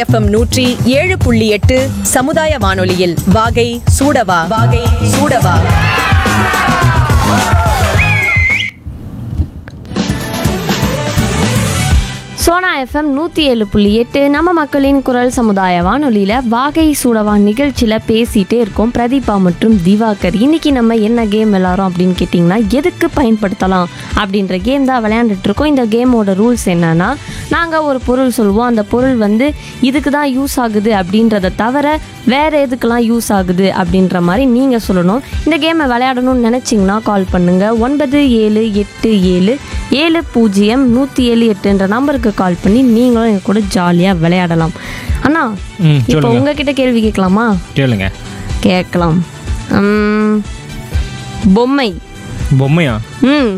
FM நூற்றி ஏழு புள்ளி எட்டு சமுதாய வானொலியில் வாகை சூடவா வாகை சூடவா சோனா எஃப்எம் நூற்றி ஏழு புள்ளி எட்டு நம்ம மக்களின் குரல் சமுதாய வானொலியில் வாகை சூடவா நிகழ்ச்சியில் பேசிகிட்டே இருக்கோம் பிரதீபா மற்றும் திவாகர் இன்னைக்கு நம்ம என்ன கேம் விளாட்றோம் அப்படின்னு கேட்டிங்கன்னா எதுக்கு பயன்படுத்தலாம் அப்படின்ற கேம் தான் விளையாண்டுட்டு இருக்கோம் இந்த கேமோட ரூல்ஸ் என்னன்னா நாங்கள் ஒரு பொருள் சொல்லுவோம் அந்த பொருள் வந்து இதுக்கு தான் யூஸ் ஆகுது அப்படின்றத தவிர வேறு எதுக்கெல்லாம் யூஸ் ஆகுது அப்படின்ற மாதிரி நீங்கள் சொல்லணும் இந்த கேமை விளையாடணும்னு நினச்சிங்கன்னா கால் பண்ணுங்கள் ஒன்பது ஏழு எட்டு ஏழு ஏழு பூஜ்ஜியம் நூற்றி ஏழு எட்டுன்ற நம்பருக்கு கால் பண்ணி நீங்களும் எங்க கூட ஜாலியாக விளையாடலாம் அண்ணா ம், இப்போ சொல்லுங்க. உங்ககிட்ட கேள்வி கேட்கலாமா கேளுங்க கேட்கலாம் உம், பொம்மை பொம்மையா ம்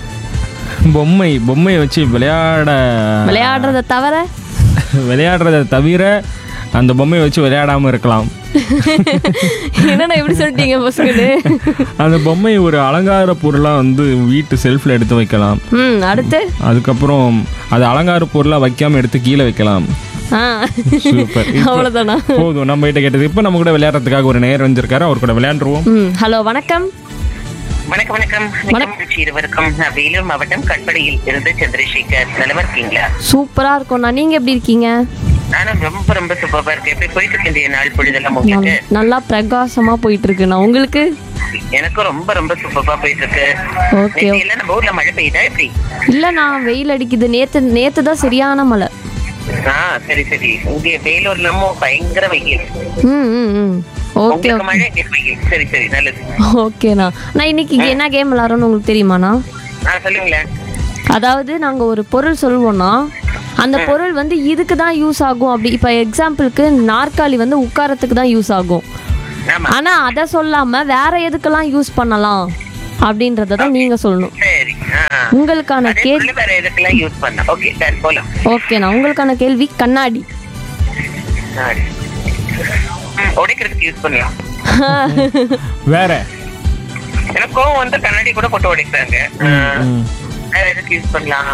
பொம்மை பொம்மையை வச்சு விளையாட விளையாடுறத தவிர விளையாடுறத தவிர அந்த பொம்மையை வச்சு விளையாடாம இருக்கலாம் என்னண்ணா இப்படி சொல்லிட்டீங்க பசங்களு அந்த பொம்மை ஒரு அலங்கார பொருளா வந்து வீட்டு செல்ஃப்ல எடுத்து வைக்கலாம் ம் அடுத்து அதுக்கப்புறம் அது அலங்கார பொருளா வைக்காம எடுத்து கீழே வைக்கலாம் ஆ சூப்பர் இப்போ அவ்வளோதானா போதும் நம்ம கிட்ட கேட்டது இப்போ நம்ம கூட விளையாடுறதுக்காக ஒரு நேரம் வந்திருக்காரு அவர் கூட விளையாண்டுருவோம் ம் ஹலோ வணக்கம் வணக்கம் வணக்கம் நிகழ்ச்சி இருவருக்கும் நான் வேலூர் மாவட்டம் கட்படியில் இருந்து சந்திரசேகர் நலமா இருக்கீங்களா சூப்பராக இருக்கோண்ணா நீங்கள் எப்படி இருக்கீங்க நானும் ரொம்ப ரொம்ப சூப்பரா இருக்கேன் எப்படி போயிட்டு இருக்கு இந்த நாள் பொழுதெல்லாம் உங்களுக்கு நல்- நல்லா பிரகாசமாக போயிட்டு இருக்குண்ணா உங்களுக்கு எனக்கும் ரொம்ப ரொம்ப சூப்பரா போயிட்டு இருக்கு ஓகே நேத்து எல்லாம் நம்ம ஊர்ல மழை பெய்யுதா எப்படி இல்லைண்ணா வெயில் அடிக்குது நேற்று நேற்று தான் சரியான மழை ஆ சரி சரி இங்க வேலூர்லமோ பயங்கர வெயில் ம் ம் ம் ஓகே உங்களுக்கு மழை எங்களுக்கு வெயில் சரி சரி நல்லது ஓகேண்ணா நான் இன்னைக்கு என்ன கேம் விளாட்றோன்னு உங்களுக்கு தெரியுமாண்ணா ஆ சொல்லுங்களேன் அதாவது நாங்கள் ஒரு பொருள் சொல்லுவோம்னா அந்த பொருள் வந்து இதுக்கு தான் யூஸ் ஆகும் அப்படி இப்போ எக்ஸாம்பிளுக்கு நாற்காலி வந்து உட்காரத்துக்கு தான் யூஸ் ஆகும் ஆமா ஆனால் அதை சொல்லாமல் வேற எதுக்கெல்லாம் யூஸ் பண்ணலாம் அப்படின்றத தான் நீங்கள் சொல்லணும் சரி ஆ உங்களுக்கான அதே கேள்வி பொருள் வேற எதுக்கெல்லாம் யூஸ் பண்ண ஓகே டன் போலாம் ஓகேண்ணா உங்களுக்கான கேள்வி கண்ணாடி சரி. ம், உடைக்கிறதுக்கு யூஸ் பண்ணலாம் வேற எனக்கும் வந்து கண்ணாடி கூட போட்டு உடைக்கிறாங்க ம். வேற எதுக்கு யூஸ் பண்ணலாம்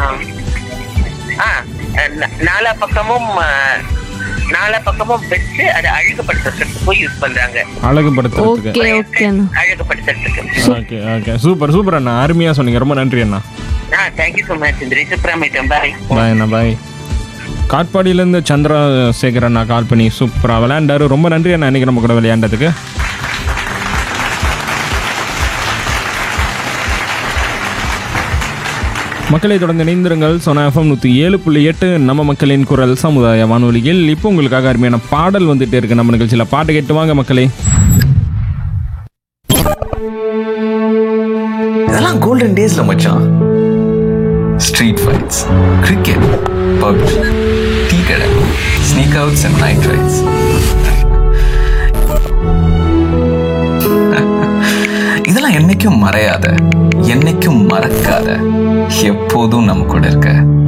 ஆ ந- நாலா பக்கமும் ஆ, நாலா பக்கமும் வச்சு அதை அழகுபடுத்துறதுக்கு யூஸ் பண்றாங்க அழகுபடுத்துறதுக்கு ஓகே ஓகேண்ணா அழகுபடுத்துறதுக்கு ஓகே ஓகே சூப்பர் சூப்பர் அண்ணா அருமையா சொன்னீங்க ரொம்ப நன்றி அண்ணா ஆ தேங்க்யூ ஸோ மச் இந்த ரிசுப்ராமிட்டம் பாய் பாய் அண்ணா பாய் காட்பாடியிலேருந்து சந்திரசேகர் அண்ணா கால் பண்ணி சூப்பராக விளையாண்டாரு ரொம்ப நன்றி அண்ணா இன்னைக்கு நம்ம கூட விளையாண்டதுக்கு மக்களை தொடர்ந்து இணைந்திருங்கள் சொன்ன எஃப்எம் நூற்றி ஏழு புள்ளி எட்டு நம்ம மக்களின் குரல் சமுதாய வானொலியில் இப்போ உங்களுக்காக அருமையான பாடல் வந்துட்டே இருக்கு நம்ம நிகழ்ச்சியில் பாட்டு கேட்டு வாங்க மக்களே இதெல்லாம் கோல்டன் டேஸ்ல மச்சான் street fights cricket PUBG tea கடை sneak outs and night rides இதெல்லாம் என்னைக்கும் மறையாத என்னைக்கும் மறக்காத எப்போதும் நம்ம கூட இருக்க